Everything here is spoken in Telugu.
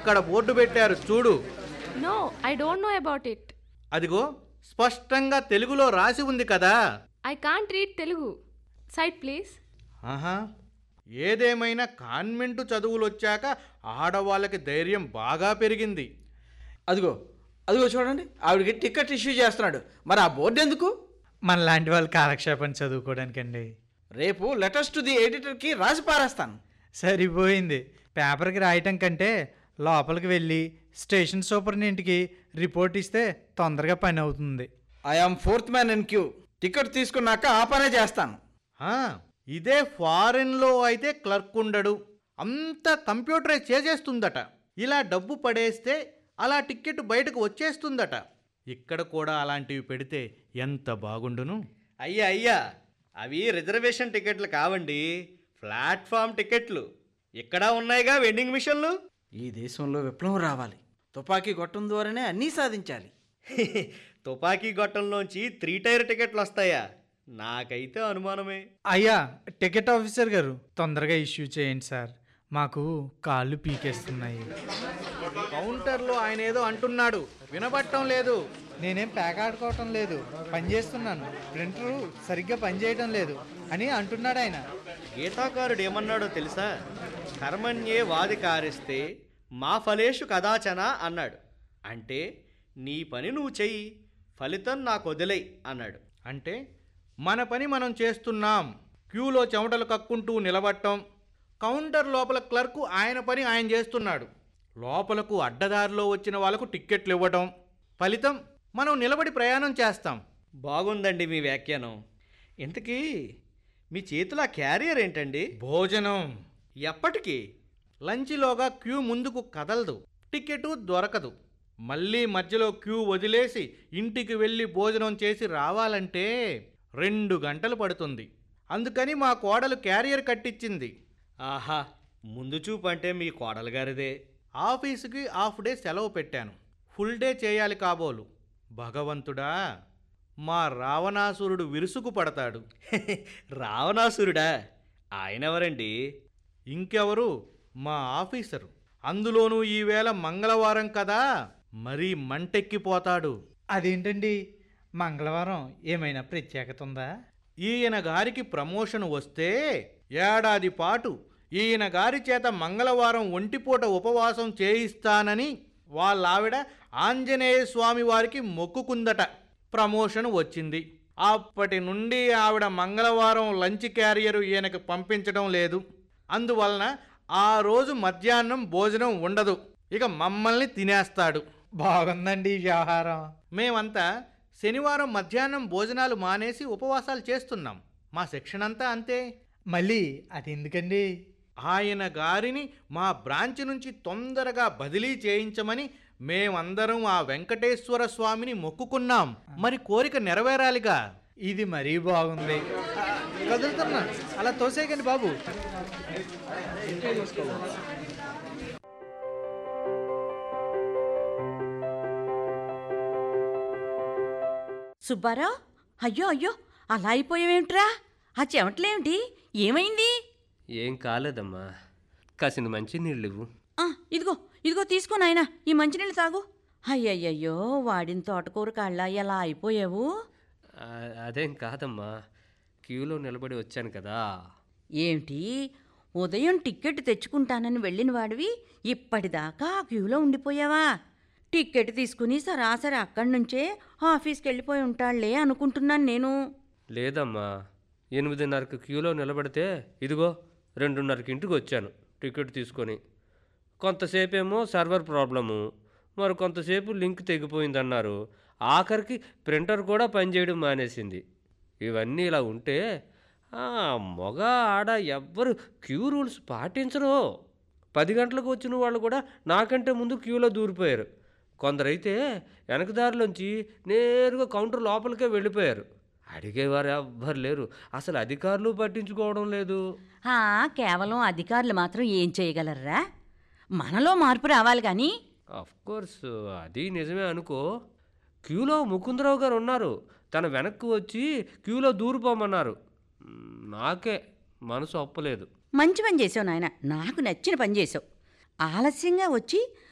అక్కడ బోర్డు పెట్టారు చూడు No, I don't know about it. అదిగో స్పష్టంగా తెలుగులో రాసి ఉంది కదా I can't read Telugu. Side, please. ఆహా ఏదేమైనా కాన్వెంటు చదువులు వచ్చాక ఆడవాళ్ళకి ధైర్యం బాగా పెరిగింది అదిగో అదిగో చూడండి ఆవిడకి టికెట్ ఇష్యూ చేస్తున్నాడు మరి ఆ బోర్డు ఎందుకు మన లాంటి వాళ్ళు కాలక్షేపం చదువుకోవడానికండి రేపు లెటర్స్ టు ది ఎడిటర్కి రాసి పారేస్తాను సరిపోయింది పేపర్కి రాయటం కంటే లోపలికి వెళ్ళి స్టేషన్ సూపరింటెండెంట్కి రిపోర్ట్ ఇస్తే తొందరగా పని అవుతుంది I am fourth man in queue ticket తీసుకున్నాక ఆ పనే చేస్తాను ఆ, ఇదే ఫారెన్లో అయితే క్లర్క్ ఉండడు అంతా కంప్యూటరైజ్ చేసేస్తుందట ఇలా డబ్బు పడేస్తే అలా టికెట్ బయటకు వచ్చేస్తుందట ఇక్కడ కూడా అలాంటివి పెడితే ఎంత బాగుండును అయ్యా అయ్యా అవి రిజర్వేషన్ టికెట్లు కావండి ప్లాట్ఫామ్ టికెట్లు ఇక్కడ ఉన్నాయిగా వెండింగ్ మిషన్లు ఈ దేశంలో విప్లవం రావాలి తుపాకీ గొట్టం ద్వారానే అన్నీ సాధించాలి తుపాకీ గొట్టంలోంచి త్రీ టైర్ టికెట్లు వస్తాయా నాకైతే అనుమానమే అయ్యా టికెట్ ఆఫీసర్ గారు తొందరగా ఇష్యూ చేయండి సార్ మాకు కాళ్ళు పీకేస్తున్నాయి కౌంటర్లో ఆయన ఏదో అంటున్నాడు వినబట్టం లేదు నేనేం పేకాడుకోవటం లేదు పని చేస్తున్నాను ప్రింటరు సరిగ్గా పని చేయటం లేదు అని అంటున్నాడు ఆయన గీతాకారుడు ఏమన్నాడో తెలుసా కర్మణ్యే వాది కారిస్తే మా ఫలేషు కదాచన అన్నాడు అంటే నీ పని నువ్వు చెయ్యి ఫలితం నాకు వదిలేయ్ అన్నాడు అంటే మన పని మనం చేస్తున్నాం క్యూలో చెమటలు కక్కుంటూ నిలబడటం కౌంటర్ లోపల క్లర్కు ఆయన పని ఆయన చేస్తున్నాడు లోపలకు అడ్డదారిలో వచ్చిన వాళ్ళకు టిక్కెట్లు ఇవ్వటం ఫలితం మనం నిలబడి ప్రయాణం చేస్తాం బాగుందండి మీ వ్యాఖ్యానం ఇంతకీ మీ చేతిలో ఆ క్యారియర్ ఏంటండి భోజనం ఎప్పటికీ లంచ్లోగా క్యూ ముందుకు కదలదు టికెటు దొరకదు మళ్ళీ మధ్యలో క్యూ వదిలేసి ఇంటికి వెళ్ళి భోజనం చేసి రావాలంటే రెండు గంటలు పడుతుంది అందుకని మా కోడలు క్యారియర్ కట్టించింది ఆహా ముందు చూపు అంటే మీ కోడలు గారిదే ఆఫీసుకి హాఫ్ డే సెలవు పెట్టాను ఫుల్ డే చేయాలి కాబోలు భగవంతుడా మా రావణాసురుడు విరుసుకు పడతాడు రావణాసురుడా ఆయన ఎవరండి ఇంకెవరు మా ఆఫీసరు అందులోనూ ఈవేళ మంగళవారం కదా మరీ మంటెక్కిపోతాడు అదేంటండి మంగళవారం ఏమైనా ప్రత్యేకత ఉందా ఈయన గారికి ప్రమోషన్ వస్తే ఏడాది పాటు ఈయన గారి చేత మంగళవారం ఒంటిపూట ఉపవాసం చేయిస్తానని వాళ్ళ ఆవిడ ఆంజనేయ స్వామి వారికి మొక్కుకుందట ప్రమోషన్ వచ్చింది అప్పటి నుండి ఆవిడ మంగళవారం లంచ్ క్యారియర్ ఈయనకు పంపించడం లేదు అందువలన ఆ రోజు మధ్యాహ్నం భోజనం ఉండదు ఇక మమ్మల్ని తినేస్తాడు బాగుందండి ఈ వ్యవహారం మేమంతా శనివారం మధ్యాహ్నం భోజనాలు మానేసి ఉపవాసాలు చేస్తున్నాం మా సెక్షన్ అంతా అంతే మళ్ళీ అది ఎందుకండి ఆయన గారిని మా బ్రాంచ్ నుంచి తొందరగా బదిలీ చేయించమని మేమందరం ఆ వెంకటేశ్వర స్వామిని మొక్కుకున్నాం మరి కోరిక నెరవేరాలిగా ఇది మరీ బాగుంది ఆ, కదులుతున్నా అలా తోసేయకండి బాబు సుబ్బారావు అయ్యో అయ్యో అలా అయిపోయావేమిట్రా ఆ చెమటలేమిటి ఏమైంది ఏం కాలేదమ్మా కాసిన మంచి నీళ్ళు ఇవ్వు ఆ, ఇదిగో ఇదిగో తీసుకో నాయనా ఈ మంచినీళ్ళు తాగు అయ్యయ్యయ్యో వాడిన తోటకూర కాళ్ళ ఎలా అయిపోయావు ఆ, అదేం కాదమ్మా క్యూలో నిలబడి వచ్చాను కదా ఏమిటి ఉదయం టిక్కెట్ తెచ్చుకుంటానని వెళ్ళిన వాడివి ఇప్పటిదాకా ఆ క్యూలో ఉండిపోయావా టిక్కెట్ తీసుకుని సరాసరి అక్కడి నుంచే ఆఫీస్కి వెళ్ళిపోయి ఉంటాళ్లే అనుకుంటున్నాను నేను లేదమ్మా ఎనిమిదిన్నరకు క్యూలో నిలబడితే ఇదిగో రెండున్నరకి ఇంటికి వచ్చాను టికెట్ తీసుకొని కొంతసేపేమో సర్వర్ ప్రాబ్లము మరి కొంతసేపు లింక్ తెగిపోయిందన్నారు ఆఖరికి ప్రింటర్ కూడా పనిచేయడం మానేసింది ఇవన్నీ ఇలా ఉంటే ఆ, మగ ఆడ ఎవ్వరు క్యూ రూల్స్ పాటించరు పది గంటలకు వచ్చిన వాళ్ళు కూడా నాకంటే ముందు క్యూలో దూరిపోయారు కొందరైతే వెనకదారిలోంచి నేరుగా కౌంటర్ లోపలికే వెళ్ళిపోయారు అడిగేవారు ఎవ్వరు లేరు అసలు అధికారులు పట్టించుకోవడం లేదు ఆ, కేవలం అధికారులు మాత్రం ఏం చేయగలరా మనలో మార్పు రావాలి కానీ కోర్స్ అది నిజమే అనుకో క్యూలో ముకుందరావు గారు ఉన్నారు తన వెనక్కి వచ్చి క్యూలో దూరిపోమన్నారు మ్, నాకే మనసు ఒప్పలేదు మంచి పని చేసావు నాయన నాకు నచ్చిన పని చేసావు ఆలస్యంగా వచ్చి